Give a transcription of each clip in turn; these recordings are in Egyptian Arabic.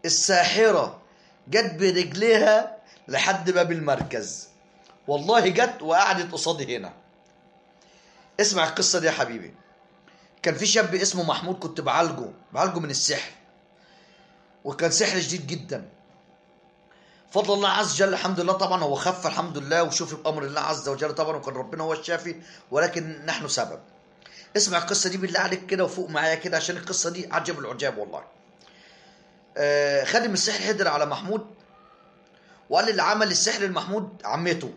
الساحرة جت برجليها لحد باب المركز والله جت وقعدت قصادي هنا اسمع القصة دي يا حبيبي كان في شاب اسمه محمود كنت بعالجه بعالجه من السحر وكان سحر شديد جدا فضل الله عز وجل الحمد لله طبعا هو خف الحمد لله وشوف بامر الله عز وجل طبعا وكان ربنا هو الشافي ولكن نحن سبب اسمع القصه دي بالله عليك كده وفوق معايا كده عشان القصه دي عجب العجاب والله آه خادم السحر حضر على محمود وقال اللي عمل السحر لمحمود عمته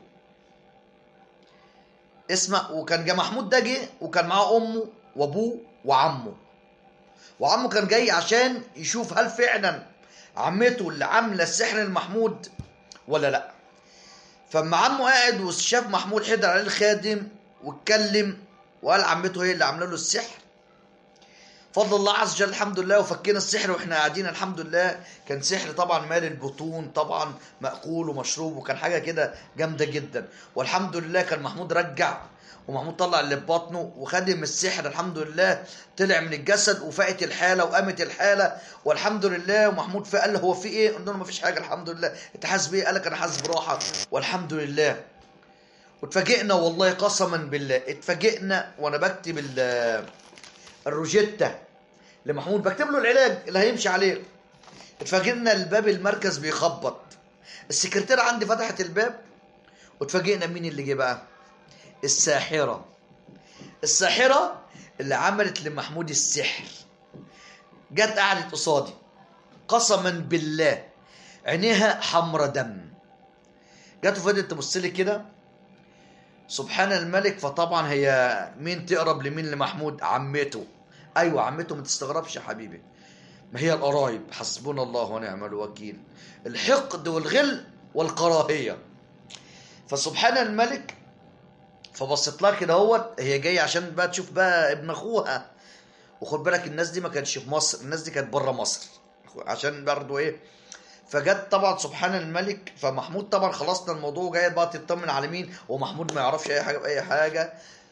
اسمع وكان جا محمود ده جه وكان معاه امه وابوه وعمه وعمه كان جاي عشان يشوف هل فعلا عمته اللي عامله السحر لمحمود ولا لا فاما عمه قاعد وشاف محمود حضر عليه الخادم واتكلم وقال عمته هي اللي عامله له السحر فضل الله عز وجل الحمد لله وفكينا السحر واحنا قاعدين الحمد لله كان سحر طبعا مال البطون طبعا مأكول ومشروب وكان حاجه كده جامده جدا والحمد لله كان محمود رجع ومحمود طلع اللي في بطنه وخدم السحر الحمد لله طلع من الجسد وفاقت الحاله وقامت الحاله والحمد لله ومحمود في قال له هو في ايه؟ قلنا له ما فيش حاجه الحمد لله انت حاسس بايه؟ قال لك انا حاسس براحه والحمد لله واتفاجئنا والله قسما بالله اتفاجئنا وانا بكتب ال- الروجيتا لمحمود بكتب له العلاج اللي هيمشي عليه اتفاجئنا الباب المركز بيخبط السكرتيرة عندي فتحت الباب واتفاجئنا مين اللي جه بقى الساحرة الساحرة اللي عملت لمحمود السحر جت قعدت قصادي قسما بالله عينيها حمرة دم جت وفضلت تبص لي كده سبحان الملك فطبعا هي مين تقرب لمين لمحمود عمته ايوه عمته ما تستغربش يا حبيبي ما هي القرايب حسبنا الله ونعم الوكيل الحقد والغل والكراهيه فسبحان الملك فبصت لها كده اهوت هي جايه عشان بقى تشوف بقى ابن اخوها وخد بالك الناس دي ما كانتش في مصر الناس دي كانت بره مصر عشان برضو ايه فجت طبعا سبحان الملك فمحمود طبعا خلصنا الموضوع جاي بقى تطمن على مين ومحمود ما يعرفش اي حاجه باي حاجه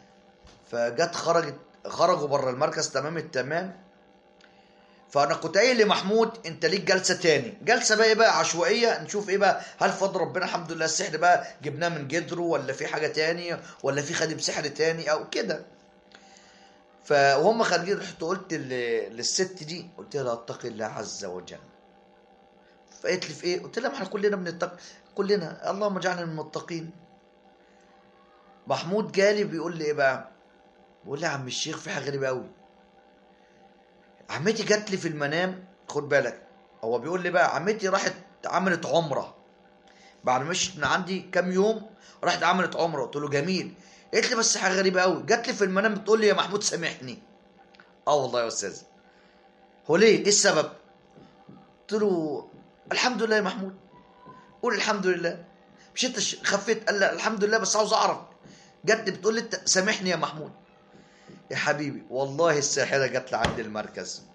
فجت خرجت خرجوا بره المركز تمام التمام فانا كنت قايل لمحمود انت ليك جلسه تاني جلسه بقى ايه بقى عشوائيه نشوف ايه بقى هل فضل ربنا الحمد لله السحر بقى جبناه من جدره ولا في حاجه تاني ولا في خادم سحر تاني او كده فهم خارجين رحت قلت ل- للست دي قلت لها اتقي الله عز وجل فقالت لي في ايه قلت لها ما احنا كلنا بنتقي كلنا اللهم اجعلنا من المتقين محمود جالي بيقول لي ايه بقى بيقول لي يا عم الشيخ في حاجه غريبه قوي عمتي جات لي في المنام خد بالك هو بيقول لي بقى عمتي راحت عملت عمره بعد ما مشيت من عندي كام يوم راحت عملت عمره قلت له جميل قالت لي بس حاجه غريبه قوي جات لي في المنام بتقول لي يا محمود سامحني اه والله يا استاذ هو ليه ايه السبب قلت له الحمد لله يا محمود قول الحمد لله مش انت ش- خفيت قال لا الحمد لله بس عاوز اعرف جت بتقول لي انت سامحني يا محمود يا حبيبي والله الساحره جت لعند المركز